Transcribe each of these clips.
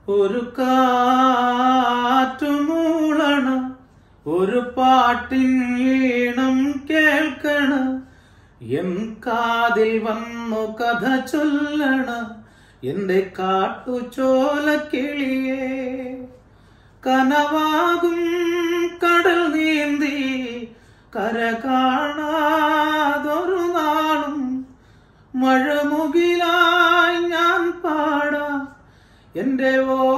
ഒരു കാറ്റുമൂളണ ഒരു പാട്ടിൻ ഈണം കേൾക്കണ എൻ കാതിൽ വന്നു കഥ ചൊല്ലണ എന്റെ കാട്ടുചോലക്കിളിയേ കനവാകും കടൽ നീന്തി കര കാണാതൊരു നാളും മഴമുകിലായി ഞാൻ പാടാം എന്റെ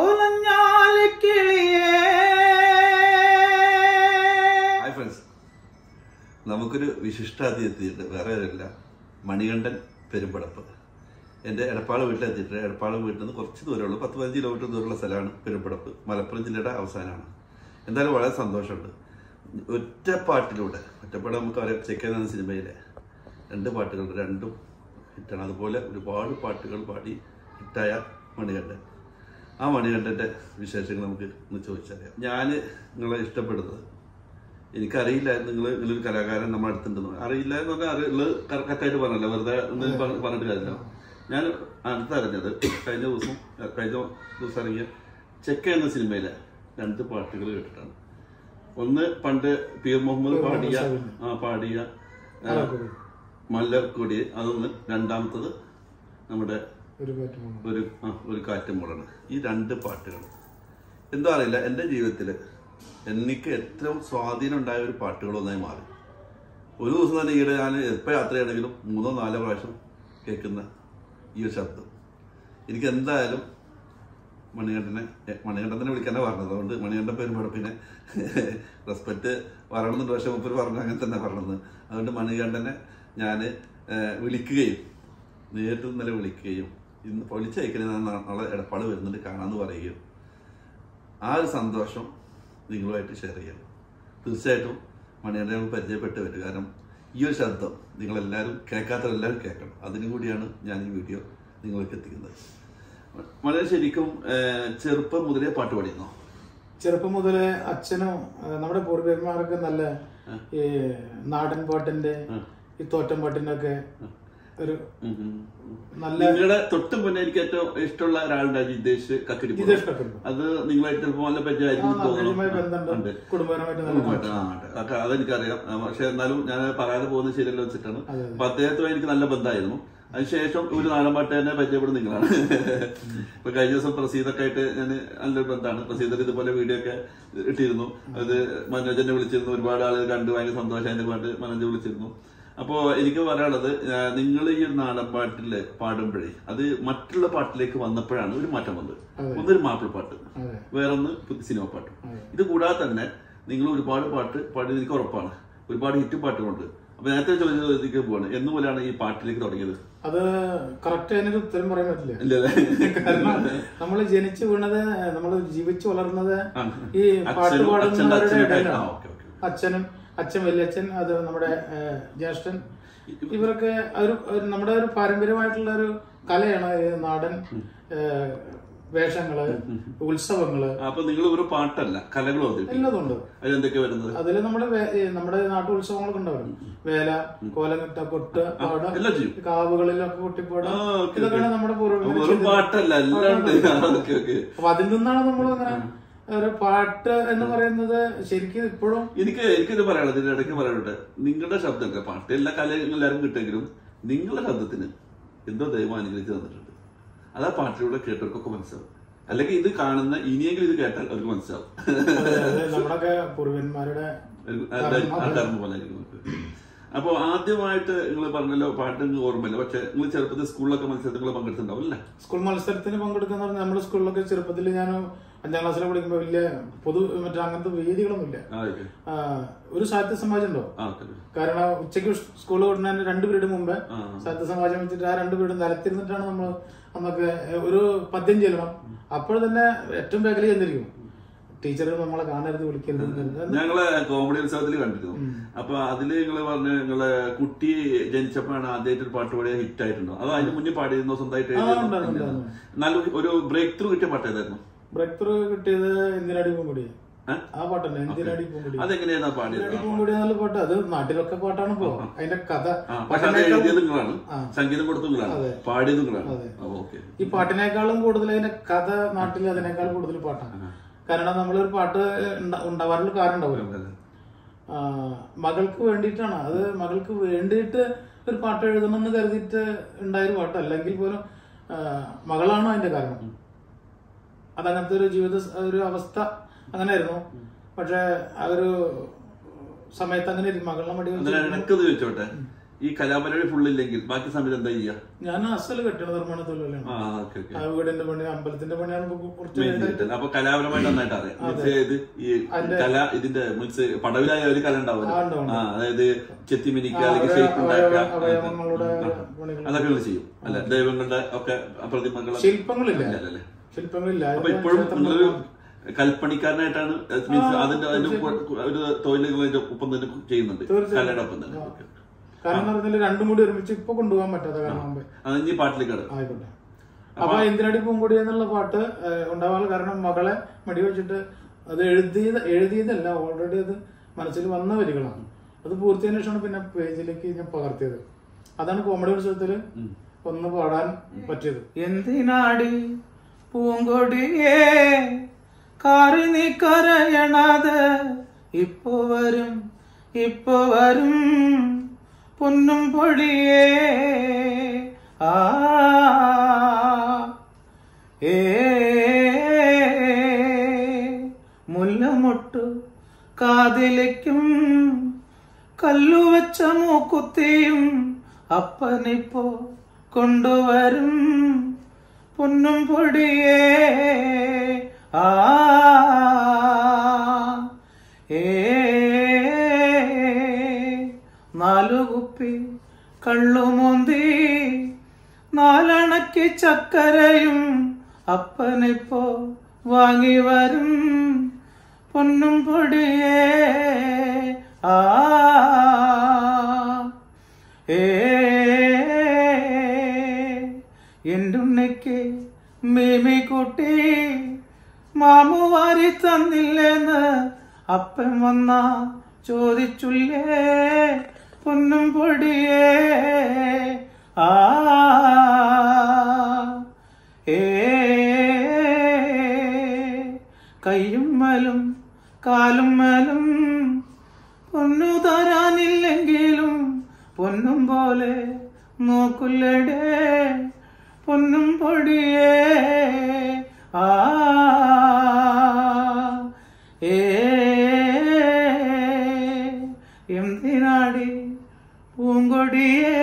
ഓലഞ്ഞാലിക്കിളിയേ ഹായ് ഫ്രണ്ട്സ് നമുക്കൊരു വിശിഷ്ടാതിഥിയുണ്ട് വേറെ ആരുമില്ല മണികണ്ഠൻ പെരുമ്പടപ്പ് എൻ്റെ എടപ്പാള് വീട്ടിലെത്തിയിട്ട് എടപ്പാള് വീട്ടിൽ നിന്ന് കുറച്ച് ദൂരമുള്ളൂ പത്ത് പതിനഞ്ച് കിലോമീറ്റർ ദൂരമുള്ള സ്ഥലമാണ് പെരുമ്പടപ്പ് മലപ്പുറം ജില്ലയുടെ അവസാനമാണ് എന്തായാലും വളരെ സന്തോഷമുണ്ട് ഒറ്റപ്പാട്ടിലൂടെ ഒറ്റപ്പാട് നമുക്ക് അറിയാം ചെക്കൻ എന്ന സിനിമയിലെ രണ്ട് പാട്ടുകളുണ്ട് രണ്ടും ഹിറ്റാണ് അതുപോലെ ഒരുപാട് പാട്ടുകൾ പാടി ഹിറ്റായ മണികണ്ഠൻ ആ മണികണ്ഠൻ്റെ വിശേഷങ്ങൾ നമുക്ക് ഒന്ന് ചോദിച്ചറിയാം ഞാൻ നിങ്ങളെ ഇഷ്ടപ്പെടുന്നത് എനിക്കറിയില്ലായിരുന്നു നിങ്ങൾ നിങ്ങളൊരു കലാകാരൻ നമ്മുടെ അടുത്തുണ്ടെന്ന് അറിയില്ല എന്ന് പറഞ്ഞാൽ അറിയുള്ളത് കറക്റ്റായിട്ട് പറഞ്ഞല്ലോ വെറുതെ ഒന്നും പറ- പറഞ്ഞിട്ട് കാര്യമില്ല ഞാൻ അടുത്തറിഞ്ഞത് കഴിഞ്ഞ ദിവസം കഴിഞ്ഞ ദിവസം ഇറങ്ങിയ ചെക്ക എന്ന സിനിമയിലെ രണ്ട് പാട്ടുകൾ കേട്ടിട്ടാണ് ഒന്ന് പണ്ട് പി എം മുഹമ്മദ് പാടിയ ആ പാടിയ ആ, മല്ലർക്കൊടി അതൊന്ന് രണ്ടാമത്തത് നമ്മുടെ ഒരു കാറ്റുമൂള ഒരു ആ, ഒരു കാറ്റും മുളണ് ഈ രണ്ട് പാട്ടുകൾ എന്താ അറിയില്ല എൻ്റെ ജീവിതത്തിൽ എനിക്ക് ഏറ്റവും സ്വാധീനം ഉണ്ടായ ഒരു പാട്ടുകളൊന്നായി മാറി ഒരു ദിവസം തന്നെ ഈയിടെ ഞാൻ എപ്പോൾ യാത്രയാണെങ്കിലും മൂന്നോ നാലോ പ്രാവശ്യം കേൾക്കുന്ന ഈ ഒരു ശബ്ദം എനിക്ക് എന്തായാലും മണികണ്ഠനെ എ, മണികണ്ഠനെ വിളിക്കാനാണ് പറഞ്ഞത് അതുകൊണ്ട് മണികണ്ഠൻ പെരുമ്പടപ്പിനെ റെസ്പെക്റ്റ് പറയണമെന്നുണ്ട് പക്ഷെ മുപ്പര് പറഞ്ഞു അങ്ങനെ തന്നെ പറഞ്ഞത് അതുകൊണ്ട് മണികണ്ഠനെ ഞാൻ വിളിക്കുകയും നേരിട്ട് ഇന്നലെ വിളിക്കുകയും ഇന്ന് പൊളിച്ചയക്കണേ നാളെ എടപ്പാട് വരുന്നുണ്ട് കാണാമെന്ന് പറയുകയും ആ ഒരു സന്തോഷം നിങ്ങളുമായിട്ട് ഷെയർ ചെയ്യണം തീർച്ചയായിട്ടും മണികണ്ഠനെ നമുക്ക് പരിചയപ്പെട്ട് വരും കാരണം ഈ ഒരു ശബ്ദം നിങ്ങളെല്ലാവരും കേൾക്കാത്തവരെല്ലാവരും കേൾക്കണം അതിനു കൂടിയാണ് ഞാൻ ഈ വീഡിയോ നിങ്ങൾക്ക് എത്തിക്കുന്നത് വളരെ ശരിക്കും ഏഹ്, ചെറുപ്പം മുതലേ പാട്ട് പാടിയിരുന്നോ ചെറുപ്പം മുതലേ അച്ഛനും ആ, നമ്മുടെ പൂർവികന്മാർക്ക് നല്ല ഈ നാടൻ പാട്ടിന്റെ ഈ തോറ്റം പാട്ടിന്റെ ഒക്കെ ഒരു ഉം ഉം. നല്ല നിങ്ങളുടെ തൊട്ട് മുന്നേ എനിക്ക് ഏറ്റവും ഇഷ്ടമുള്ള ഒരാളുടെ ജിതേഷ് കക്കരി ജിതേഷ് കക്കരി. അത് നിങ്ങളായിട്ട് ചിലപ്പോൾ നല്ല പരിചയമായിരിക്കും എന്ന് കാര്യമായ തോന്നുന്നു ബന്ധമുണ്ട് ഉണ്ട്. കുടുംബപരമായിട്ട് നല്ല ഉറപ്പായിട്ടും. ആ, ഉണ്ട്. അതൊക്കെ അതെനിക്കറിയാം ആ, പക്ഷെ എന്നാലും ഞാൻ പറയാതെ പോകുന്നത് ശരിയല്ല വെച്ചിട്ടാണ് അതെ, അപ്പൊ അദ്ദേഹത്തുമായി എനിക്ക് നല്ല ബന്ധമായിരുന്നു അതിനുശേഷം ഒരു നാടൻപാട്ട് തന്നെ പരിചയപ്പെടുന്ന നിങ്ങളാണ് ഇപ്പൊ കഴിഞ്ഞ ദിവസം പ്രസീദൊക്കെ ആയിട്ട് ഞാൻ നല്ലൊരു ബന്ധമാണ് പ്രസീദർ ഇതുപോലെ വീഡിയോ ഒക്കെ ഇട്ടിരുന്നു അത് മനോജനെ വിളിച്ചിരുന്നു ഒരുപാട് ആളുകൾ കണ്ടു ഭയങ്കര സന്തോഷം എന്റെ പാട്ട് മനോജ് വിളിച്ചിരുന്നു അപ്പോ എനിക്ക് പറയാനുള്ളത് നിങ്ങൾ ഈ ഒരു നാടൻപാട്ടില് പാടുമ്പോഴേ അത് മറ്റുള്ള പാട്ടിലേക്ക് വന്നപ്പോഴാണ് ഒരു മാറ്റം വന്നത് ഒന്നൊരു മാപ്പിളപ്പാട്ട് അതെ വേറൊന്ന് പുതിയ സിനിമ പാട്ട് ഇത് കൂടാതെ തന്നെ നിങ്ങൾ ഒരുപാട് പാട്ട് പാടി എനിക്ക് ഉറപ്പാണ് ഒരുപാട് ഹിറ്റ് പാട്ടുകളുണ്ട് അപ്പൊ നേരത്തെ ചോദിച്ചതിലേക്ക് പോവാണ് എന്ന് പോലെയാണ് ഈ പാട്ടിലേക്ക് തുടങ്ങിയത് അത് കറക്റ്റ് അതിനൊരു ഉത്തരം പറയാൻ പറ്റില്ല ഇല്ലല്ലേ കാരണം നമ്മൾ ജനിച്ചു വീണത് നമ്മൾ ജീവിച്ചു വളർന്നത് ആ. ഈ പാട്ട് അച്ഛനും അച്ഛൻ്റെ പാടുന്നവരുടെ അച്ഛനൊക്കെ ആ, ഇടയിലാണ് ഓക്കെ ഓക്കെ അച്ഛനും അച്ഛൻ വലിയച്ഛൻ അത് നമ്മുടെ ഏഹ്, ജ്യേഷ്ഠൻ ഇവരൊക്കെ ഒരു ഒരു നമ്മുടെ ഒരു പാരമ്പര്യമായിട്ടുള്ള ഒരു കലയാണ് ഈ നാടൻ ഏഹ്, വേഷങ്ങള് ഉത്സവങ്ങള് അപ്പൊ നിങ്ങൾ ഒരു പാട്ടല്ല കലകളും അവതരിപ്പിക്കും എല്ലാതുണ്ട് അതിലെന്തൊക്കെ വരുന്നത് അതില് നമ്മുടെ വേ- ഈ നമ്മുടെ നാട്ടുത്സവങ്ങളൊക്കെ ഉണ്ടാവും വേല കോലങ്ങിട്ട കൊട്ട് പാട എല്ലാം ചെയ്യും കാവുകളിലൊക്കെ കൊട്ടിപ്പാട ആ, ഓക്കെ, ഇതൊക്കെയാണ് ഓക്കെ. നമ്മുടെ പൂർവ്വികർ വെറും ചെയ്തത്. പാട്ടല്ല എല്ലാം ഉണ്ട് ഓക്കെ ഓക്കെ അപ്പൊ അതിൽ നിന്നാണ് നമ്മൾ അങ്ങനെ ഒരു പാട്ട് എന്ന് പറയുന്നത് ശരിക്കും ഇപ്പോഴും എനിക്ക് എനിക്കിത് പറയാനുള്ളത് ഇതിന്റെ ഇടയ്ക്ക് പറയാനുണ്ട് നിങ്ങളുടെ ശബ്ദമൊക്കെ പാട്ട് എല്ലാ കലയും എല്ലാവരും കിട്ടുമെങ്കിലും നിങ്ങളുടെ ശബ്ദത്തിന് എന്തോ ദൈവം അനുഗ്രഹിച്ച് തന്നിട്ടുണ്ട് അതാ പാട്ടിലൂടെ കേട്ടവർക്കൊക്കെ മനസ്സിലാവും അല്ലെങ്കിൽ ഇത് കാണുന്ന ഇനിയെങ്കിലും ഇത് കേട്ടാൽ അവർക്ക് മനസ്സിലാവും അത് നമ്മുടെയൊക്കെ പൂർവ്വന്മാരുടെ ഒരു- ആൾക്കാർക്ക് പോലെ ആയിരിക്കും നമുക്ക്. അപ്പൊ ആദ്യമായിട്ട് നിങ്ങൾ പറഞ്ഞല്ലോ പാട്ട് നിങ്ങൾക്ക് ഓർമ്മയില്ല പക്ഷെ നിങ്ങൾ ചെറുപ്പത്തിൽ സ്കൂളിലൊക്കെ മത്സരത്തിൽ പങ്കെടുത്തിട്ടുണ്ടാവും അല്ലേ സ്കൂൾ മത്സരത്തിന് പങ്കെടുക്കുന്ന പറഞ്ഞാൽ നമ്മുടെ സ്കൂളിലൊക്കെ ചെറുപ്പത്തിൽ ഞാൻ അഞ്ചാം ക്ലാസ്സിൽ പഠിക്കുമ്പോൾ വലിയ പൊതു മറ്റേ അങ്ങനത്തെ വേദികളൊന്നുമില്ല ആ ഓക്കെ ആ, ഒരു സാഹിത്യ സമാജം ഉണ്ടോ ആ ഓക്കെ കാരണം ഉച്ചയ്ക്ക് സ്കൂൾ വിടുന്നതിന് രണ്ട് പീരീഡ് മുമ്പ് ആ. സാഹിത്യ സമാജം വെച്ചിട്ട് ആ രണ്ട് പീരീഡ് നിലത്തിരുന്നിട്ടാണ് നമ്മൾ അന്നൊക്കെ ഒരു പദ്യം ചെല്ലണം അപ്പോൾ തന്നെ ഏറ്റവും ബാക്കിൽ ചെന്നിരിക്കും ടീച്ചറുകൾ നമ്മളെ കാണരുത് വിളിക്കരുത് എന്ന് കരുതുന്നത്. ഞങ്ങളെ കോമഡി ഉത്സവത്തിൽ കണ്ടിരുന്നു അപ്പൊ അതില് നിങ്ങള് പറഞ്ഞ നിങ്ങളെ കുട്ടി ജനിച്ചപ്പോഴാണ് ആദ്യമായിട്ട് ഒരു പാട്ട് പാടിയ ഹിറ്റ് ആയിട്ടുണ്ടോ അതോ അതിന് മുന്നേ പാടിയിരുന്നോ സ്വന്തമായിട്ട് ആ, എഴുതിയിരുന്നോ? ഉണ്ടായിരുന്നു, ഉണ്ടായിരുന്നു. നല്ല ഒരു ബ്രേക്ക് ത്രൂ കിട്ടിയ പാട്ട് ഏതായിരുന്നു ബ്രേക്ക് ത്രൂ കിട്ടിയത് എന്തിനടി കൂടി ഏ? ആ പാട്ടന്നെ എന്തിനാടി പൂങ്കുടി അതെങ്ങനെയാണ് പാടിയത് എന്തിനാടി പൂങ്കുടി എന്നുള്ള പാട്ട് അത് നാട്ടിലൊക്കെ പാട്ടാണ് ഇപ്പോ അതിന്റെ കഥ ആ, പക്ഷെ അത് എഴുതിയത് നിങ്ങളാണ് സംഗീതം കൊടുത്തത് നിങ്ങളാണ് അതെ. പാടിയത് നിങ്ങളാണ് അതെ. ഓക്കെ ഈ പാട്ടിനേക്കാളും കൂടുതൽ അതിന്റെ കഥ നാട്ടിൽ അതിനേക്കാൾ കൂടുതൽ പാട്ടാണ് കാരണം നമ്മളൊരു പാട്ട് ഉണ്ട- ഉണ്ടാവാറുള്ള കാരണം ഉണ്ടാവില്ല ആ, മകൾക്ക് വേണ്ടിയിട്ടാണ് അത് മകൾക്ക് വേണ്ടിയിട്ട് ഒരു പാട്ട് എഴുതണം എന്ന് കരുതിയിട്ട് ഉണ്ടായൊരു പാട്ട് അല്ലെങ്കിൽ പോലും ആ, മകളാണ് അതിന്റെ കാരണം അതങ്ങനത്തെ ഒരു ജീവിത സ- ഒരു അവസ്ഥ അങ്ങനെയായിരുന്നു പക്ഷെ ആ ഒരു സമയത്ത് അങ്ങനെ ഇരി- മകളുടെ മടി വെച്ച് അന്നേരം എനിക്കത് ചോദിച്ചോട്ടെ ഈ കലാപരിപാടി ഫുള്ളില്ലെങ്കിൽ ബാക്കി സമയത്ത് എന്താ ചെയ്യാ ഞാൻ അസല് കെട്ടിട നിർമ്മാണ തൊഴിലാളിയാണ് ആ ഓക്കെ ഓക്കെ ആ വീടിന്റെ പണി അമ്പലത്തിന്റെ പണിയാണ് ഇപ്പൊ കുറച്ച് മെയിൻ ആയിട്ട്. അപ്പൊ കലാപരമായിട്ട് നന്നായിട്ട് അറിയാം മീൻസ് ഇത് ഈ കല ഇതിന്റെ മീൻസ് പടവിലായ ഒരു കല ഉണ്ടാവുമല്ലോ ആ, ഉണ്ട്, ഉണ്ട്. ആ അതായത് ചെത്തിമിനിക്കുക ആ, അല്ലെങ്കിൽ അവയ- ഷേപ്പ് ഉണ്ടാക്കുക അവയവ- അവയവങ്ങളുടെ പണികൾ അതൊക്കെ നിങ്ങൾ ചെയ്യും അല്ല ദൈവങ്ങളുടെ ഒക്കെ പ്രതിമകൾ ശില്പങ്ങളില്ല അല്ലേ ശില്പങ്ങളില്ല അപ്പൊ അതിപ്പോ ഇപ്പോഴും ക്ഷേത്രം നിങ്ങളൊരു കൽപ്പണിക്കാരനായിട്ടാണ് മീൻസ് അതിന്റെ അതിന്റെ ഒരു തൊഴിലുകൾ ഒപ്പം തന്നെ ചെയ്യുന്നുണ്ട് തീർച്ചയായും. കലയുടെ ഒപ്പം തന്നെ ഓക്കെ കാരണം എന്ന് പറഞ്ഞാൽ രണ്ടും കൂടി ഒരുമിച്ച് ഇപ്പൊ കൊണ്ടുപോകാൻ പറ്റാത്ത കാരണം മുമ്പേ അത് ഇനി പാട്ടിലേക്ക് കട ആയിക്കോട്ടെ അപ്പൊ എന്തിനടി പൂങ്കൊടി എന്നുള്ള പാട്ട് ഏഹ്, ഉണ്ടാവാൻ കാരണം മകളെ മടി വെച്ചിട്ട് അത് എഴുതിയത് എഴുതിയതല്ല ഓൾറെഡി അത് മനസ്സിൽ വന്ന വരികളാണ് അത് പൂർത്തിയതിനു ശേഷമാണ് പിന്നെ പേജിലേക്ക് ഞാൻ പകർത്തിയത് അതാണ് കോമഡി ഉത്സവത്തില് ഒന്ന് പാടാൻ പറ്റിയത് എന്തിനാടി പൂങ്കൊടിയേ കാറി നീ കരയണത് ഇപ്പൊ വരും ഇപ്പൊ വരും പൊന്നും പൊടിയേ ആ ഏ മുല്ലമൊട്ടു കാതിലേക്കും കല്ലുവച്ച മൂക്കുത്തിയും അപ്പനിപ്പോ കൊണ്ടുവരും പൊന്നും പൊടിയേ ആ ഏ നാലു കുപ്പി കള്ളുമോന്തി നാലണക്കി ചക്കരയും അപ്പനിപ്പോ വാങ്ങി വരും പൊന്നും പൊടിയേ ആ ഏ എൻ്റെ ഉണ്ണയ്ക്ക് മീമി കൂട്ടി മാമു വാരി തന്നില്ലെന്ന് അപ്പൻ വന്ന ചോദിച്ചുല്ലേ പൊന്നും പൊടിയേ ആ ഏ കയ്യും മേലും കാലും മേലും പൊന്നു തരാനില്ലെങ്കിലും പൊന്നും പോലെ നോക്കുല്ലടേ പൊന്നും പൊടിയേ ആ ഏ എന്തിനാടി പൂങ്കൊടിയേ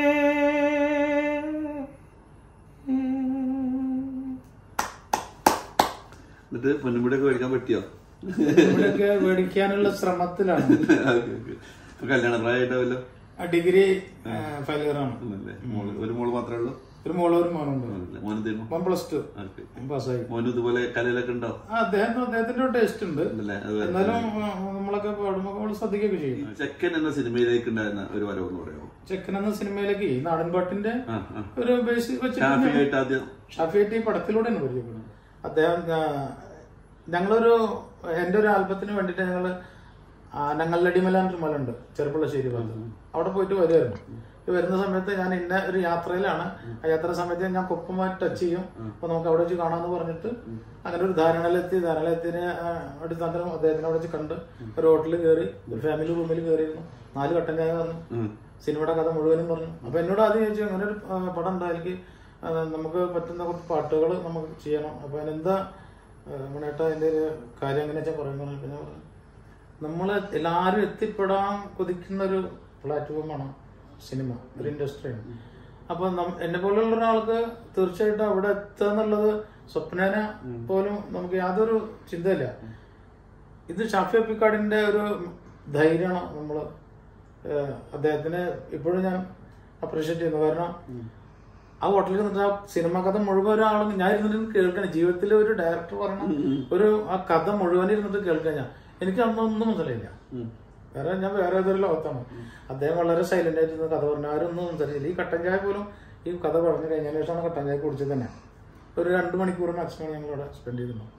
എന്നിട്ട് പൊന്നുമുടിയൊക്കെ മേടിക്കാൻ പറ്റിയോ ഇവിടെയൊക്കെ മേടിക്കാനുള്ള ശ്രമത്തിലാണ് ഓക്കെ, ഓക്കെ. ഇപ്പൊ കല്യാണ പ്രായമായിട്ടാവല്ലോ ആ ഡിഗ്രി ഫൈനൽ ആണ് ഒന്നല്ലേ? മോള് ഒരു മോള് മാത്രമേ ഉള്ളൂ ഒരു മോളോ ഒരു മോനുണ്ട് മോനല്ലേ? മോന് തീർന്നു മോൻ പ്ലസ് ടു ഓക്കെ. പാസ്സായി മോനും ഇതുപോലെ കലയിലൊക്കെ ഉണ്ടോ ആ, അദ്ദേഹത്തിന് അദ്ദേഹത്തിന്റെ ഒരു ടേസ്റ്റ് ഉണ്ട് ഉണ്ടല്ലേ? അത് എന്നാലും ആ, നമ്മളൊക്കെ പാടുമ്പോ നമ്മൾ ശ്രദ്ധിക്കുകയൊക്കെ ചെയ്യും ചെക്കൻ എന്ന സിനിമയിലേക്ക് ഉണ്ടായിരുന്ന ഒരു വരവെന്ന് പറയാമോ ചെക്കൻ എന്ന സിനിമയിലേക്ക് ഈ നാടൻ പാട്ടിന്റെ ആ ആ ഒരു ബേസ് വെച്ചിട്ട് ഷാഫിയായിട്ട് ആദ്യം ഷാഫിയായിട്ട് ഈ പടത്തിലൂടെയാണ് പരിചയപ്പെടുന്നത് അദ്ദേഹം ഞാ- ഞങ്ങളൊരു എന്റെ ഒരു ആൽബത്തിന് വേണ്ടിയിട്ട് ഞങ്ങള് ഞങ്ങളുടെ ഒരു മലുണ്ട് ചെറുപ്പുളശ്ശേരി ഭാഗത്ത് അവിടെ പോയിട്ട് വരുമായിരുന്നു ഈ വരുന്ന സമയത്ത് ഞാൻ ഇന്ന ഒരു യാത്രയിലാണ് ആ യാത്ര സമയത്ത് ഞാൻ കൊപ്പുമായി ടച്ച് ചെയ്യും അപ്പൊ നമുക്ക് അവിടെ വെച്ച് കാണാമെന്ന് പറഞ്ഞിട്ട് അങ്ങനെ ഒരു ധാരണയിലെത്തി ധാരണയിലെത്തിന് അടിസ്ഥാനത്തിലും അദ്ദേഹത്തിനെ അവിടെ വെച്ച് കണ്ട് ഒരു ഹോട്ടലിൽ കയറി ഒരു ഫാമിലി റൂമിൽ കയറിയിരുന്നു നാല് കട്ടൻ ചായ തന്നു ഉം. സിനിമയുടെ കഥ മുഴുവനും പറഞ്ഞു അപ്പൊ എന്നോട് ആദ്യം ചോദിച്ചു അങ്ങനെ ഒരു ആ, പടം ഉണ്ടായിരിക്കും നമുക്ക് പറ്റുന്ന കുറച്ച് പാട്ടുകൾ നമുക്ക് ചെയ്യണം അപ്പൊ അതിനെന്താ മണേട്ട അതിന്റെ ഒരു കാര്യം എങ്ങനെ വെച്ചാൽ പറയുമ്പോൾ ഞാൻ പറഞ്ഞു നമ്മൾ എല്ലാവരും എത്തിപ്പെടാൻ കൊതിക്കുന്ന ഒരു പ്ലാറ്റ്ഫോമാണ് സിനിമ ഒരു ഇൻഡസ്ട്രിയാണ് അപ്പൊ നം- എന്നെ പോലെയുള്ള ഒരാൾക്ക് തീർച്ചയായിട്ടും അവിടെ എത്തുക എന്നുള്ളത് സ്വപ്നേന പോലും നമുക്ക് യാതൊരു ചിന്തയില്ല ഇത് ഷാഫി അപ്പിക്കാടിന്റെ ഒരു ധൈര്യമാണ് നമ്മള് ഏഹ് അദ്ദേഹത്തിന് ഇപ്പോഴും ഞാൻ അപ്രീഷിയേറ്റ് ചെയ്യുന്നു കാരണം ആ ഹോട്ടലിൽ നിന്നിട്ട് ആ സിനിമ കഥ മുഴുവൻ ഒരാളും ഞാൻ ഇരുന്നിട്ട് കേൾക്കണം ജീവിതത്തിൽ ഒരു ഡയറക്ടർ പറഞ്ഞ ഒരു ആ കഥ മുഴുവൻ ഇരുന്നിട്ട് കേൾക്കാൻ ഞാൻ എനിക്ക് അന്നൊന്നും മനസ്സിലായില്ല ഉം. വേറെ ഞാൻ വേറെ ഏതൊരു ലോകത്താണ് അദ്ദേഹം വളരെ സൈലന്റ് ആയിട്ട് ഇരുന്ന് കഥ പറഞ്ഞു ആരും ഒന്നും സംസാരിച്ചില്ല ഈ കട്ടൻ ചായ പോലും ഈ കഥ പറഞ്ഞു കഴിഞ്ഞതിന് ശേഷമാണ് കട്ടൻ ചായ കുടിച്ചത് തന്നെ ഒരു രണ്ട് മണിക്കൂർ മാക്സിമം ഞങ്ങൾ അവിടെ സ്പെൻഡ് ചെയ്തിരുന്നു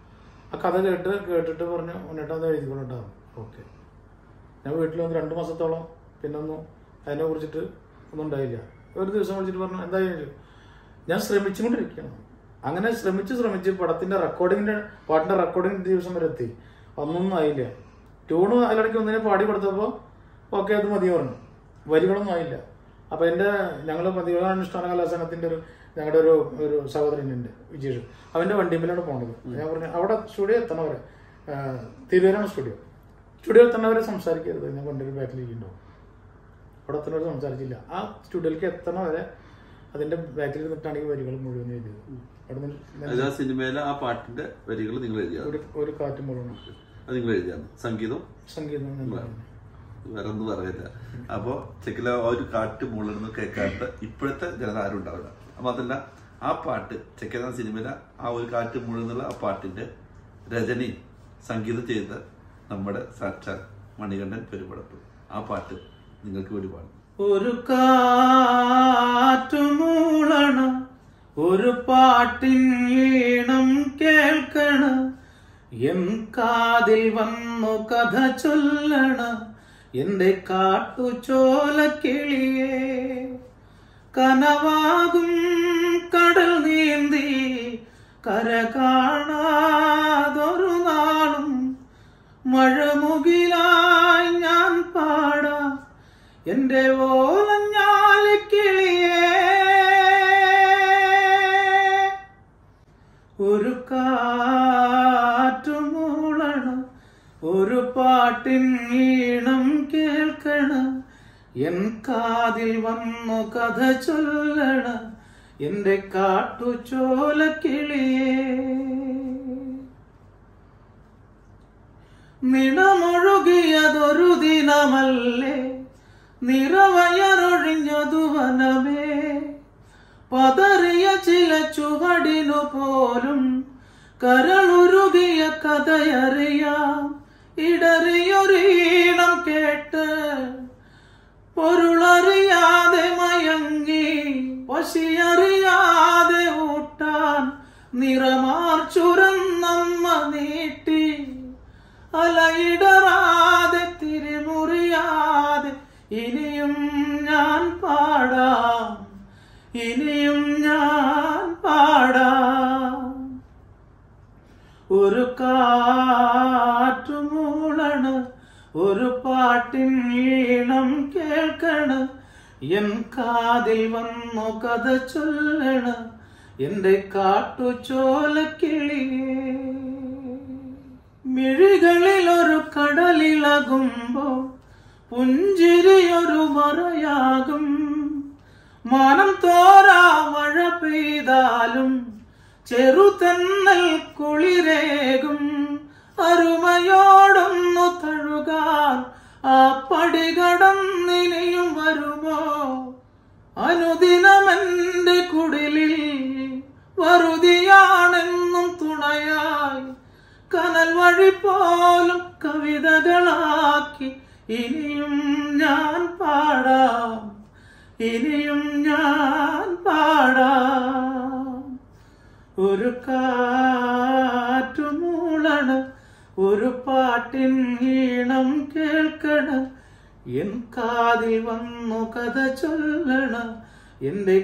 ആ കഥ കേട്ട് കേട്ടിട്ട് പറഞ്ഞു ഉണ്ണിട്ടാ അത് എഴുതിക്കൊണ്ടിട്ടാവും ഓക്കെ ഞാൻ വീട്ടിൽ വന്ന് രണ്ട് മാസത്തോളം പിന്നെ ഒന്നും അതിനെ കുറിച്ചിട്ട് ഒന്നും ഉണ്ടായില്ല ഒരു ദിവസം വിളിച്ചിട്ട് പറഞ്ഞു എന്തായാലും ഞാൻ ശ്രമിച്ചുകൊണ്ടിരിക്കുകയാണ് അങ്ങനെ ശ്രമിച്ച് ശ്രമിച്ച് പടത്തിന്റെ റെക്കോർഡിങ്ങിന്റെ പാട്ടിന്റെ റെക്കോർഡിംഗ് ദിവസം വരെ എത്തി ഒന്നൊന്നും ആയില്ല ട്യൂണ് അതിലിടയ്ക്ക് ഒന്നിനെ പാടി കൊടുത്തപ്പോൾ ഓക്കെ അത് മതി പറഞ്ഞു വരികളൊന്നും ആയില്ല അപ്പൊ എന്റെ ഞങ്ങൾ മതിയാനുഷ്ഠാന കലാസംഘത്തിന്റെ ഒരു ഞങ്ങളുടെ ഒരു ഒരു സഹോദരനുണ്ട് വിജീഷ് അവന്റെ വണ്ടിമ്പിലാണ് പോണത് ഞാൻ പറഞ്ഞു അവിടെ സ്റ്റുഡിയോ എത്തണവരെ തിരുവരാണ് സ്റ്റുഡിയോ സ്റ്റുഡിയോ എത്തണവരെ സംസാരിക്കരുത് ഞാൻ വണ്ടിയിൽ ബാക്കിലിരിക്കുന്നുണ്ടോ അവിടെ എത്തണവരെ സംസാരിച്ചില്ല ആ സ്റ്റുഡിയോയിലേക്ക് എത്തണ വരെ അതിന്റെ ബാക്കിൽ നിന്നിട്ടാണ് ഈ വരികൾ മുഴുവൻ എഴുതിയത് അവിടെ നിന്ന് അത് ആ സിനിമയിലെ ആ പാട്ടിന്റെ വരികൾ നിങ്ങൾ എഴുതിയാണ് ഒരു ഒരു കാറ്റ് മുഴുവൻ അത് നിങ്ങൾ എഴുതിയാണ് സംഗീതം സംഗീതം നിന്ന് വേറെ ഒന്നും പറയില്ല അപ്പോ ചെക്കില ആ ഒരു കാറ്റ് മുകളിൽ കേൾക്കാത്ത ഇപ്പോഴത്തെ ജനത ആരും ഉണ്ടാവില്ല മാത്രല്ല ആ പാട്ട് ചെക്കന സിനിമയിലെ ആ ഒരു കാറ്റ് മുഴുവനുള്ള ആ പാട്ടിന്റെ രചനയും സംഗീതം ചെയ്ത നമ്മുടെ സാക്ഷാൽ മണികണ്ഠൻ പെരുമ്പടപ്പ് ആ പാട്ട് നിങ്ങൾക്ക് വേണ്ടി പാടും ഒരു കാറ്റുമൂളണ ഒരു പാട്ടിൻ ഈണം കേൾക്കണ എൻ കാതിൽ വന്നു കഥ ചൊല്ലണ എന്റെ കാട്ടുചോല കിളിയേ കനവാകും കടൽ നീന്തി കര കാണാതൊരു നാളും മഴമുകിലായി ഞാൻ പാടാം എന്റെ ഓലഞ്ഞാലിക്കിളിയേ ഒരു കാറ്റുമൂളണ ഒരു പാട്ടിൻ ഈണം കേൾക്കണ എൻ കാതിൽ വന്നു കഥ ചൊല്ലണ എന്റെ കാട്ടുചോലക്കിളിയേ നിണമൊഴുകിയതൊരു ദിനമല്ലേ നിറവയറൊഴിഞ്ഞതു വനമേ പതറിയ ചില ചുവടിനു പോലും കരളുരുകിയ കഥയറിയാം ഇടറിയൊരീണം കേട്ട് പൊരുളറിയാതെ മയങ്ങി പശിയറിയാതെ ഊട്ടാൻ നിറമാർ ചുരന്നമ്മ നീട്ടി അലയിടറാതെ തിരിമുറിയാതെ ഇനിയും ഞാൻ പാടാം ഇനിയും ഞാൻ പാടാം ഒരു കാറ്റുമൂളണ ഒരു പാട്ടിൻ ഈണം കേൾക്കണ എൻ കാതിൽ വന്നു കഥ ചൊല്ലണ എന്റെ കാട്ടുചോലക്കിളിയേ മിഴികളിൽ ഒരു കടലിളകുമ്പോൾ പുഞ്ചിരിയൊരു മറയാകും മാനം തോരാ മഴ പെയ്താലും ചെറുതെന്നൽ കുളിരേകും അരുമയോടൊന്നു തഴുകാൻ ആ പടികടന്നിനിയും വരുമോ അനുദിനമെന്റെ കുടിലിൽ വറുതിയാണെന്നും തുണയായി കനൽ വഴി പോലും കവിതകളാക്കി ഇനിയും ഞാൻ പാടാം ഇനിയും ഞാൻ പാടാം ഒരു കാറ്റുമൂളണ ഒരു പാട്ടിൻ ഈണം കേൾക്കണ എൻ കാതിൽ വന്നു കഥ ചൊല്ലണ എന്റെ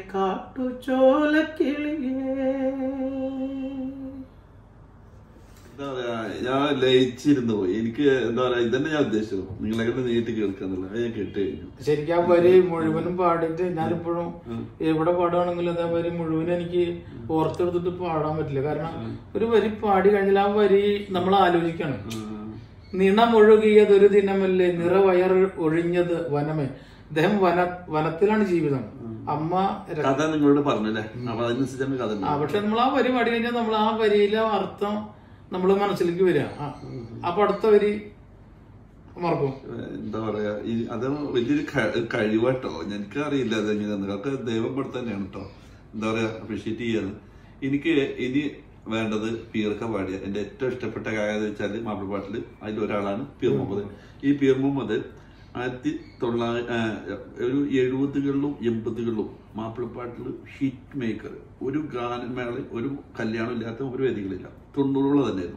കാട്ടുചോലക്കിളിയേ എന്താ പറയാ ഞാൻ ലയിച്ചിരുന്നു പോയി എനിക്ക് എന്താ പറയാ ഇതന്നെ ഞാൻ ഉദ്ദേശിച്ചത് നിങ്ങളെങ്ങനെ നേരിട്ട് കേൾക്കാന്നുള്ളത് അത് ഞാൻ കേട്ട് കഴിഞ്ഞു ശരിക്കും ആ വരി മുഴുവനും പാടിയിട്ട് ഞാനിപ്പോഴും എവിടെ പാടുകയാണെങ്കിലും അതേ വരി മുഴുവനും എനിക്ക് ഓർത്തെടുത്തിട്ട് പാടാൻ പറ്റില്ല കാരണം ഒരു വരി പാടി കഴിഞ്ഞാൽ ആ വരി നമ്മൾ ആലോചിക്കണം നിണമൊഴുകിയതൊരു ദിനമല്ലേ നിറവയർ ഒഴിഞ്ഞത് വനമേ അദ്ദേഹം വന വനത്തിലാണ് ജീവിതം അമ്മ ര- കഥ നിങ്ങളോട് പറഞ്ഞല്ലേ അപ്പൊ അതിനനുസരിച്ചാണ് കഥ ആ പക്ഷെ നമ്മൾ ആ വരി പാടി കഴിഞ്ഞാൽ നമ്മൾ ആ വരിയിലെ അർത്ഥം നമ്മൾ മനസ്സിലേക്ക് വരിക ആ. അപ്പൊ അടുത്ത വരി മറക്കും എന്താ പറയാ ഈ അത് വലിയൊരു ക- കഴിവാട്ടോ എനിക്ക് അറിയില്ല അതെങ്ങനെയാന്ന് അതൊക്കെ ദൈവം കൊടുത്ത് തന്നെയാണ് കേട്ടോ എന്താ പറയാ അപ്രീഷിയേറ്റ് ചെയ്യാന്ന് എനിക്ക് ഇനി വേണ്ടത് പീർക്ക പാടിയ എന്റെ ഏറ്റവും ഇഷ്ടപ്പെട്ട ഗായക എന്ന് വെച്ചാൽ മാപ്പിളപ്പാട്ടില് അതിൽ ഒരാളാണ് പീർ മുഹമ്മദ് ഈ പീർ മുഹമ്മദ് ആയിരത്തി തൊള്ളായിരത്തി ഒരു എഴുപതുകളിലും എൺപതുകളിലും മാപ്പിളപ്പാട്ടിൽ ഹിറ്റ് മേക്കർ ഒരു ഗാനമേള ഒരു കല്യാണം ഇല്ലാത്ത ഒരു വേദികളില്ല തൊണ്ണൂറുകൾ തന്നെയായിരുന്നു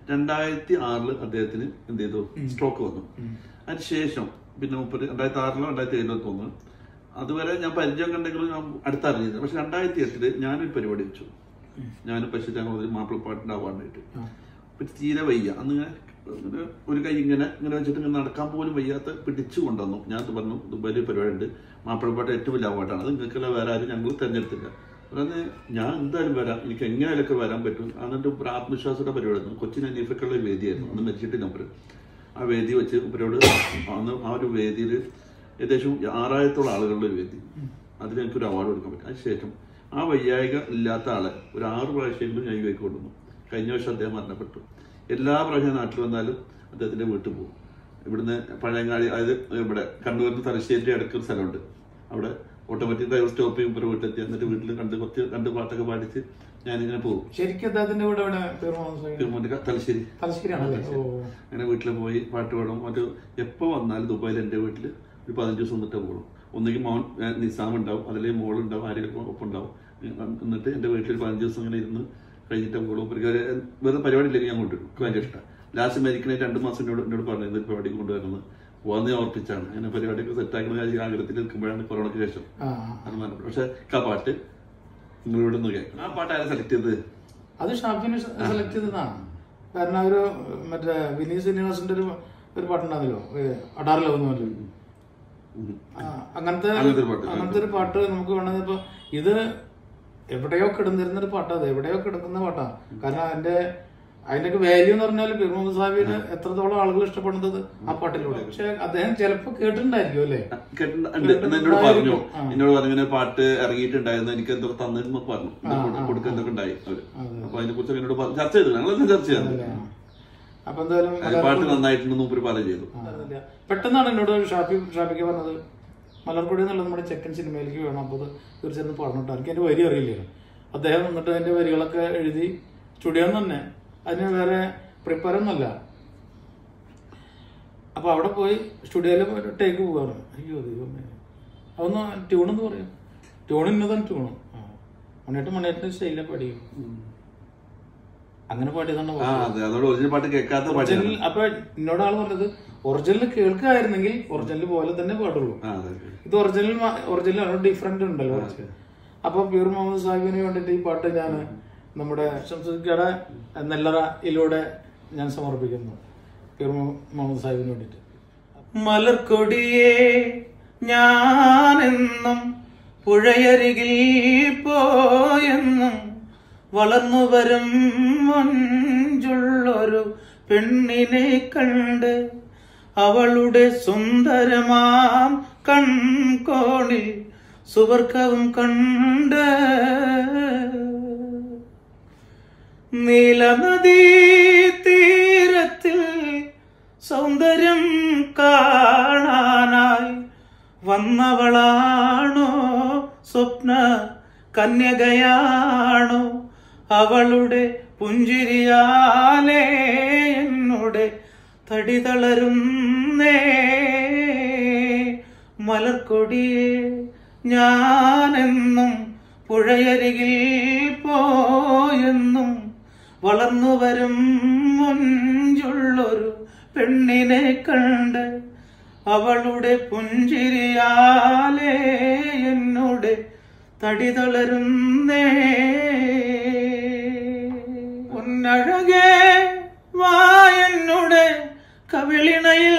രണ്ടായിരത്തി ആറില് അദ്ദേഹത്തിന് എന്ത് ചെയ്തു സ്ട്രോക്ക് വന്നു അതിനുശേഷം പിന്നെ മുപ്പത് രണ്ടായിരത്തി ആറിലോ രണ്ടായിരത്തി ഏഴിലോ തോന്നുന്നു അതുവരെ ഞാൻ പരിചയം കണ്ടെങ്കിലും ഞാൻ അടുത്തറിഞ്ഞത് പക്ഷെ രണ്ടായിരത്തി എട്ടില് ഞാനൊരു പരിപാടി വെച്ചു ഞാൻ പശു ചാനൽ മാപ്പിളപ്പാട്ടിന്റെ അവാർഡായിട്ട് പിന്നെ തീരെ വയ്യ അന്ന് ഇങ്ങനെ ഇങ്ങനെ ഒരു കൈ ഇങ്ങനെ ഇങ്ങനെ വെച്ചിട്ട് ഇങ്ങനെ നടക്കാൻ പോലും വയ്യാത്ത പിടിച്ചു കൊണ്ടുവന്നു ഞാൻ അത് പറഞ്ഞു ദുബായിൽ പരിപാടി ഉണ്ട് മാപ്പിളപ്പാട്ട് ഏറ്റവും വലിയ അവാർഡാണ് അത് നിങ്ങൾക്കല്ല വേറെ ആരും ഞങ്ങൾ തിരഞ്ഞെടുത്തില്ല പറഞ്ഞ് ഞാൻ എന്തായാലും വരാം എനിക്ക് എങ്ങനെയാലൊക്കെ വരാൻ പറ്റും അന്നിട്ട് ഒരു ആത്മവിശ്വാസയുടെ പരിപാടി കൊച്ചിൻ അനീഫക്കുള്ള ഒരു വേദിയായിരുന്നു അന്ന് മരിച്ചിട്ട് നമ്പർ ആ വേദി വെച്ച് ഇവരോട് അന്ന് ആ ഒരു വേദിയിൽ ഏകദേശം ആറായിരത്തോളം ആളുകളുടെ ഒരു വേദി അതിൽ എനിക്ക് ഒരു അവാർഡ് കൊടുക്കാൻ പറ്റും അതിനുശേഷം ആ വയ്യായിക ഇല്ലാത്ത ആളെ ഒരു ആറ് പ്രാവശ്യമെങ്കിലും ഞാൻ കൈ കൊണ്ടുവന്നു കഴിഞ്ഞ വർഷം അദ്ദേഹം മരണപ്പെട്ടു എല്ലാ പ്രാവശ്യം നാട്ടിൽ വന്നാലും അദ്ദേഹത്തിന്റെ വീട്ടിൽ പോകും ഇവിടുന്ന് പഴയങ്ങാടി അതായത് ഇവിടെ കണ്ണൂരിന് തലശ്ശേരി അടുക്കൊരു സ്ഥലമുണ്ട് അവിടെ ഓട്ടോമാറ്റിക് ഡ്രൈവർ സ്റ്റോപ്പ് ചെയ്യുമ്പോൾ വീട്ടിലെത്തി എന്നിട്ട് വീട്ടിൽ കണ്ട് കുറച്ച് രണ്ട് പാട്ടൊക്കെ പാടിച്ച് ഞാനിങ്ങനെ പോകും ശരിക്കും അദ്ദേഹത്തിന്റെ വീട് എവിടെ പേര് മുഹമ്മദ് സാഹിബ് തിരുമൂന്നിക്ക തലശ്ശേരി തലശ്ശേരിയാണല്ലേ ഓ അങ്ങനെ വീട്ടിൽ പോയി പാട്ട് പാടും മറ്റു എപ്പോൾ വന്നാലും ദുബായിൽ എൻ്റെ വീട്ടിൽ ഒരു പതിനഞ്ച് ദിവസം നിന്നിട്ട് പോകും ഒന്നുകിൽ മോൻ ഏ, നിസാം ഉണ്ടാവും അതിലെ മോളുണ്ടാവും ആരെങ്കിലും ഒപ്പം ഉണ്ടാവും എന്നിട്ട് എൻ്റെ വീട്ടിൽ ഒരു പതിനഞ്ച് ദിവസം ഇങ്ങനെ ഇരുന്ന് കഴിഞ്ഞിട്ട് പോകും ഒരു വേറെ പരിപാടി ഇല്ലെങ്കിൽ ഞാൻ കൊണ്ടുവരും എനിക്ക് ഭയങ്കര ഇഷ്ടമാണ് ലാസ്റ്റ് മരിക്കണേ രണ്ട് മാസം എന്നോട് എന്നോട് പറഞ്ഞു ഇത് പരിപാടി കൊണ്ടുവരുന്നത് പോകാൻ ഞാൻ ഓർപ്പിച്ചാണ് അങ്ങനെ പരിപാടിയൊക്കെ സെറ്റാക്കുന്ന കാര്യം ആഗ്രഹത്തിൽ നിൽക്കുമ്പോഴാണ് കൊറോണയ്ക്ക് ശേഷം ആ അത് മരണപ്പെട്ടു പക്ഷെ ആ പാട്ട് നിങ്ങളിവിടെ നിന്ന് കേൾക്കണം ആ പാട്ട് ആരെ സെലക്ട് ചെയ്തത് അത് ഷാഫിനെ സെലക്ട് ചെയ്തതാണ് കാരണം ഒരു മറ്റേ വിനീത് ശ്രീനിവാസിന്റെ ഒരു ഒരു പാട്ടുണ്ടായിരുന്നല്ലോ അടാർ ലവ് എന്ന് പറഞ്ഞു ഉം. അങ്ങനത്തെ അങ്ങനത്തെ ഒരു പാട്ട്. അങ്ങനത്തെ ഒരു പാട്ട് നമുക്ക് വേണമെങ്കിൽ ഇപ്പൊ ഇത് എവിടെയോ കിടന്നിരുന്ന ഒരു പാട്ടാ അത് എവിടെയോ കിടക്കുന്ന പാട്ടാ കാരണം അതിന്റെ അതിന്റെയൊക്കെ വാല്യൂ എന്ന് പറഞ്ഞാൽ പീർ മുഹമ്മദ് സാഹിബിന് എത്രത്തോളം ആളുകൾ ഇഷ്ടപ്പെടുന്നത് ആ പാട്ടിലൂടെ പക്ഷെ അദ്ദേഹം ചിലപ്പോ കേട്ടിട്ടുണ്ടായിരിക്കും അല്ലേ കേട്ടിട്ടുണ്ട്. ഉണ്ട്. എന്ന് എന്നോട് പറഞ്ഞു എന്നോട് പറഞ്ഞു ഇങ്ങനെ പാട്ട് ഇറങ്ങിയിട്ടുണ്ടായിരുന്നു എനിക്ക് എന്തൊക്കെ തന്നിരുന്നു പറഞ്ഞു കൊടുക്കാൻ എന്തൊക്കെ ഉണ്ടായി അവര് അപ്പൊ അതിനെ കുറിച്ച് എന്നോട് പറഞ്ഞു. ചർച്ച ചെയ്തു ഞങ്ങളെല്ലാം ചർച്ച ചെയ്തു അപ്പൊ എന്തായാലും അത് പാട്ട് നന്നായിട്ടുണ്ടെന്ന് മുമ്പ് പറയുകയും ചെയ്തു അറിയില്ല. പെട്ടെന്നാണ് എന്നോട് ഷാഫി ഷാഫിക്ക് പറഞ്ഞത് മലർക്കൊടി എന്നുള്ള നമ്മുടെ ചെക്കൻ സിനിമയിലേക്ക് വേണം അപ്പോൾ അത് തീർച്ചയായിട്ടും പറഞ്ഞിട്ട് എനിക്ക് അതിന്റെ വരി അറിയില്ല അദ്ദേഹം വന്നിട്ട് അതിന്റെ വരികളൊക്കെ എഴുതി സ്റ്റുഡിയോ തന്നെ അതിന് വേറെ പ്രിപ്പയർ ഒന്നുമല്ല അപ്പൊ അവിടെ പോയി സ്റ്റുഡിയോയിൽ ടേക്ക് പോവാണ് അയ്യോ ദൈവമേ അതൊന്ന് ട്യൂണെന്ന് പറയും ട്യൂൺ ഇന്നതാണ് ട്യൂണ് മണിയേട്ട് മണിയേട്ടിന്റെ സ്റ്റൈലിൽ പഠിക്കും അങ്ങനെ പാടിയതാണ് ആ അതെ അതോട് ഒറിജിനൽ പാട്ട് കേൾക്കാത്ത പാട്ടാണ് ഒറിജിനൽ അപ്പൊ എന്നോട് ആള് പറഞ്ഞത് ഒറിജിനൽ കേൾക്കായിരുന്നെങ്കിൽ ഒറിജിനൽ പോലെ തന്നെ പാടുള്ളൂ ആ അതെ ഇത് ഒറിജിനൽ ഒറിജിനൽ ഡിഫറെന്റ് ഉണ്ടല്ലോ കുറച്ച് അപ്പൊ പ്യൂർ മുഹമ്മദ് സാഹിബിന് വേണ്ടിട്ട് ഈ പാട്ട് ഞാൻ നമ്മുടെ ശംസുക്കയുടെ നെല്ലറയിലൂടെ ഞാൻ സമർപ്പിക്കുന്നു പ്യൂർ മുഹമ്മദ് സാഹിബിന് വേണ്ടിട്ട് മലർക്കൊടിയേ ഞാനെന്നും പുഴയരികിൽ പോയെന്നും വളർന്നു വരും മഞ്ചുള്ളൊരു പെണ്ണിനെ കണ്ട് അവളുടെ സുന്ദരമാം കൺകോണിൽ സുവർക്കവും കണ്ട് നീലനദീ തീരത്തിൽ സൗന്ദര്യം കാണാനായി വന്നവളാണോ സ്വപ്ന കന്യകയാണോ അവളുടെ പുഞ്ചിരിയാലേ എന്നോടെ തടി തളരുന്നേ മലർക്കൊടിയെ ഞാനെന്നും പുഴയരികിൽ പോയെന്നും വളർന്നു വരും മുഞ്ചുള്ളൊരു പെണ്ണിനെ കണ്ട് അവളുടെ പുഞ്ചിരിയാലേ എന്നോട് തടി തളരുന്നേ പൊന്നഴകേ വായന്നുടെ കവിളിണയിൽ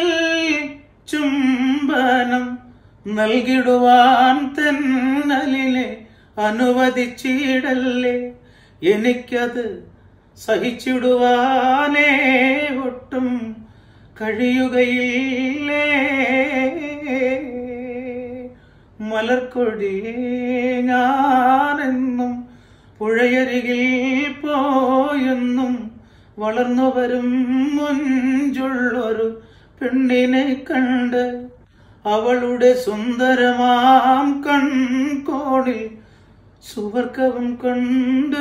ചുംബനം നൽകിടുവാൻ തെന്നലിനെ അനുവദിച്ചിടല്ലേ എനിക്കത് സഹിച്ചിടുവാനേ ഒട്ടും കഴിയുകയില്ലേ മലർക്കൊടിയേ ഞാനെന്നും പുഴയരികിൽ പോയെന്നും വളർന്നു വരും മുഞ്ചുള്ളൊരു പെണ്ണിനെ കണ്ട് അവളുടെ സുന്ദരമാം കൺകോണിൽ സുവർക്കവും കണ്ട്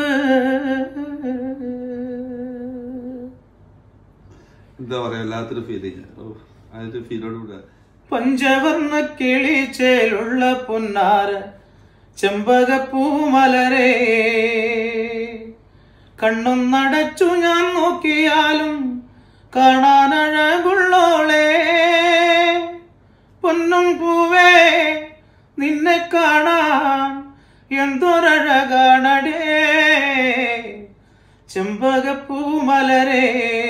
എന്താ പറയാ വല്ലാത്തൊരു ഫീലിങ് അതിന്റെ ഫീലോട് കൂടെ പഞ്ചവർണ്ണ കിളിച്ചേലുള്ള പൊന്നാര ചെമ്പകപ്പൂമലരേ കണ്ണും നടച്ചു ഞാൻ നോക്കിയാലും കാണാനഴകുള്ളോളെ പൊന്നും പൂവേ നിന്നെ കാണാൻ എന്തൊരഴകാണടേ ചെമ്പകപ്പൂമലരേ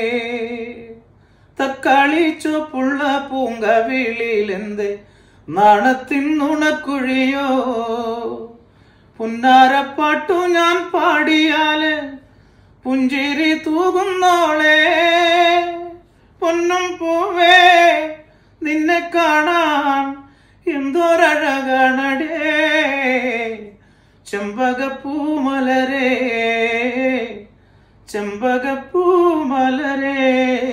തക്കാളി ചുവപ്പുള്ള പൂങ്കവിളിയിലെന്ത് നാണത്തിൻ നുണക്കുഴിയോ പുന്നാരപ്പാട്ടു ഞാൻ പാടിയാല് പുഞ്ചിരി തൂകുന്നോളെ പൊന്നും പൂവേ നിന്നെ കാണാൻ എന്തോരഴകാണടേ ചെമ്പകപ്പൂമലരേ ചെമ്പകപ്പൂമലരേ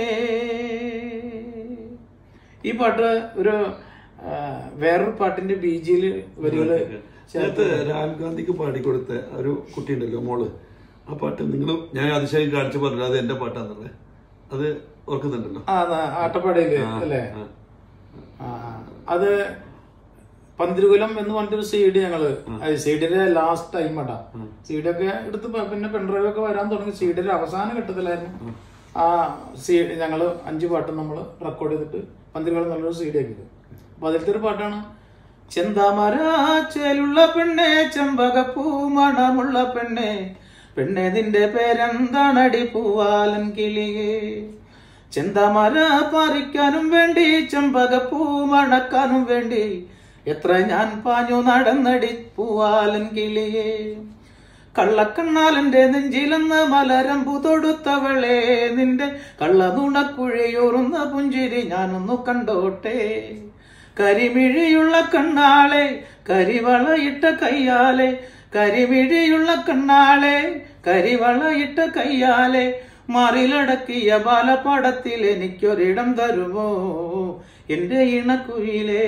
ഈ പാട്ട് ഒരു ആ, വേറൊരു പാട്ടിന്റെ ബീജില് വരികള് നേരത്തെ രാഹുൽ ഗാന്ധിക്ക് പാടിക്കൊടുത്ത ഒരു കുട്ടിയുണ്ടല്ലോ മോള് ആ പാട്ട് നിങ്ങൾ ഞാൻ അതിശയം കാണിച്ചു പറഞ്ഞു അത് എന്റെ പാട്ടാന്നല്ലേ അത് ഓർക്കുന്നുണ്ടല്ലോ ആ ന- ആട്ടപ്പാടിയില് അല്ലേ ആ. ആ, അത് പന്തിരുകുലം എന്ന് പറഞ്ഞൊരു സി ഡി ഞങ്ങള് സി ഡിയുടെ ലാസ്റ്റ് ടൈം അടാ സി ഡി ഒക്കെ എടുത്ത് പ- പിന്നെ പെൺഡ്രൈവ് ഒക്കെ വരാൻ തുടങ്ങി സി ഡിയുടെ അവസാന ഘട്ടത്തിലായിരുന്നു ആ സി ഡി ഞങ്ങള് അഞ്ച് പാട്ടും നമ്മൾ റെക്കോർഡ് ചെയ്തിട്ട് പന്തിരുകുലം നല്ലൊരു സി ഡി ആക്കിയത് അപ്പൊ അതിലത്തെ ഒരു പാട്ടാണ് ചെന്താമരാച്ചേലുള്ള പെണ്ണെ ചെമ്പകപ്പൂ മണമുള്ള പെണ്ണെ പെണ്ണെ നിന്റെ പേരെന്താണടി പൂവാലൻ കിളിയേ ചെന്തമര പറിക്കാനും വേണ്ടി ചെമ്പകപ്പൂ മണക്കാനും വേണ്ടി എത്ര ഞാൻ പാഞ്ഞു നടന്നടി പൂവാലൻ കിളിയേ കള്ളക്കണ്ണാലന്റെ നെഞ്ചിലെന്ന് മലരമ്പു തൊടുത്തവളെ നിന്റെ കള്ളനുണക്കുഴയൂറുന്ന പുഞ്ചിരി ഞാനൊന്നു കണ്ടോട്ടെ കരിമിഴിയുള്ള കണ്ണാളെ കരിവളയിട്ട കയ്യാലെ കരിമിഴിയുള്ള കണ്ണാളെ കരിവളയിട്ട കയ്യാലെ മാറിലടക്കിയ ബാലപാടത്തിൽ എനിക്കൊരിടം തരുമോ എന്റെ ഇണക്കുയിലേ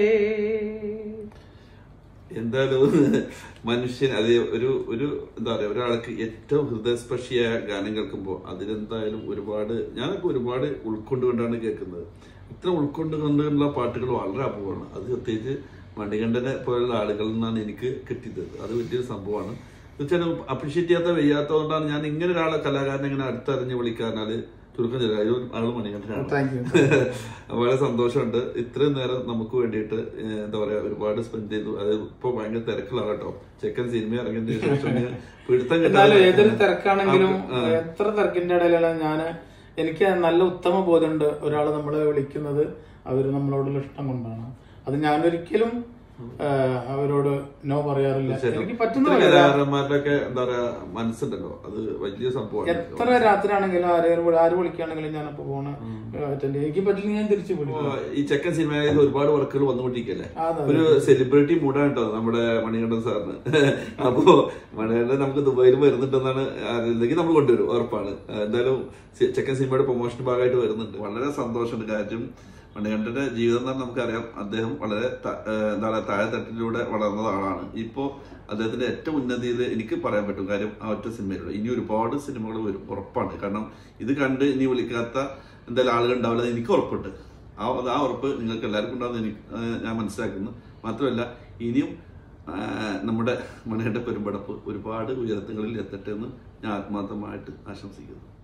എന്തായാലും മനുഷ്യൻ അത് ഒരു ഒരു എന്താ പറയാ ഒരാൾക്ക് ഏറ്റവും ഹൃദയസ്പർശിയായ ഗാനം കേൾക്കുമ്പോൾ അതിലെന്തായാലും ഒരുപാട് ഞാനൊക്കെ ഒരുപാട് ഉൾക്കൊണ്ടുകൊണ്ടാണ് കേൾക്കുന്നത് ഇത്ര ഉൾക്കൊണ്ടുകൊണ്ടുള്ള പാട്ടുകൾ വളരെ അപൂർവമാണ് അത് പ്രത്യേകിച്ച് മണികണ്ഠനെ പോലുള്ള ആളുകളിൽ നിന്നാണ് എനിക്ക് കിട്ടിയത് അത് വലിയൊരു സംഭവമാണ് തീർച്ചയായും അപ്രീഷിയേറ്റ് ചെയ്യാത്ത വയ്യാത്തതുകൊണ്ടാണ് ഞാൻ ഇങ്ങനെ ഒരാളെ കലാകാരനെ ഇങ്ങനെ അടുത്തറിഞ്ഞ് വിളിക്കാനാല് ചുരുക്കം ചെറിയ ആള് മണികണ്ഠനാണ് താങ്ക് യു വളരെ സന്തോഷമുണ്ട് ഇത്രയും നേരം നമുക്ക് വേണ്ടിയിട്ട് ഏഹ്, എന്താ പറയാ ഒരുപാട് സ്പെൻഡ് ചെയ്തു അത് ഇപ്പൊ ഭയങ്കര തിരക്കിലാണ് കേട്ടോ ചെക്കൻ സിനിമ ഇറങ്ങിയതിന് ശേഷം ഞാൻ പിടുത്തം എന്നാലും കിട്ടാതെ ഏതൊരു തിരക്കാണെങ്കിലും ആ. എത്ര തിരക്കിന്റെ ഇടയിലാണ് ഞാൻ എനിക്ക് നല്ല ഉത്തമ ബോധമുണ്ട് ഒരാൾ നമ്മളെ വിളിക്കുന്നത് അവര് നമ്മളോടുള്ള ഇഷ്ടം കൊണ്ടാണ് അത് ഞാനൊരിക്കലും ആ, അവരോട് നോ പറയാറില്ല എനിക്ക് പറ്റുന്ന ഇത്ര പോലെ കലാകാരന്മാരുടെ ഒക്കെ എന്താ പറയാ മനസ്സുണ്ടല്ലോ അത് വലിയ സംഭവമാണ് എത്ര രാത്രി ആണെങ്കിലും ആരെയും വിളി- ആര് വിളിക്കുകയാണെങ്കിലും ഞാൻ അപ്പൊ ഫോണ് അറ്റൻഡ് എനിക്ക് പറ്റില്ല ഞാൻ തിരിച്ചു വിളിക്കും ഇപ്പൊ ഈ ചെക്കൻ സിനിമയിൽ ഒരുപാട് വർക്കുകൾ വന്നുകൊണ്ടിരിക്കല്ലേ അതെ. ഒരു സെലിബ്രിറ്റി മൂഡാണ് കേട്ടോ നമ്മുടെ മണികണ്ഠൻ സാറിന് അപ്പോ മണികണ്ഠൻ നമുക്ക് ദുബായിൽ വരുന്നുണ്ടെന്നാണ് അറിയുന്നെങ്കിൽ നമ്മൾ കൊണ്ടുവരും ഉറപ്പാണ് എന്തായാലും ചെ- ചെക്കൻ സിനിമയുടെ പ്രൊമോഷൻ ഭാഗമായിട്ട് വരുന്നുണ്ട് വളരെ സന്തോഷമുണ്ട് കാര്യം മണികണ്ഠന്റെ ജീവിതം എന്ന് പറഞ്ഞാൽ നമുക്കറിയാം അദ്ദേഹം വളരെ ത- ഏഹ് എന്താ പറയുക താഴെത്തട്ടിലൂടെ വളർന്ന ആളാണ് ഇപ്പോ അദ്ദേഹത്തിന്റെ ഏറ്റവും ഉന്നതിയിൽ എനിക്ക് പറയാൻ പറ്റും കാര്യം ആ ഒറ്റ സിനിമയിലൂടെ ഇനി ഒരുപാട് സിനിമകൾ വരും ഉറപ്പാണ് കാരണം ഇത് കണ്ട് ഇനി വിളിക്കാത്ത എന്തായാലും ആളുകൾ ഉണ്ടാവില്ല എനിക്ക് ഉറപ്പുണ്ട് ആ ആ ഉറപ്പ് നിങ്ങൾക്ക് എല്ലാവർക്കും ഉണ്ടാവുന്ന എനിക്ക് ഏഹ് ഞാൻ മനസ്സിലാക്കുന്നു മാത്രമല്ല ഇനിയും ഏഹ് നമ്മുടെ മണികണ്ഠ പെരുമ്പടപ്പ് ഒരുപാട് ഉയരത്തുകളിൽ എത്തട്ടെ എന്ന് ഞാൻ ആത്മാർത്ഥമായിട്ട് ആശംസിക്കുന്നു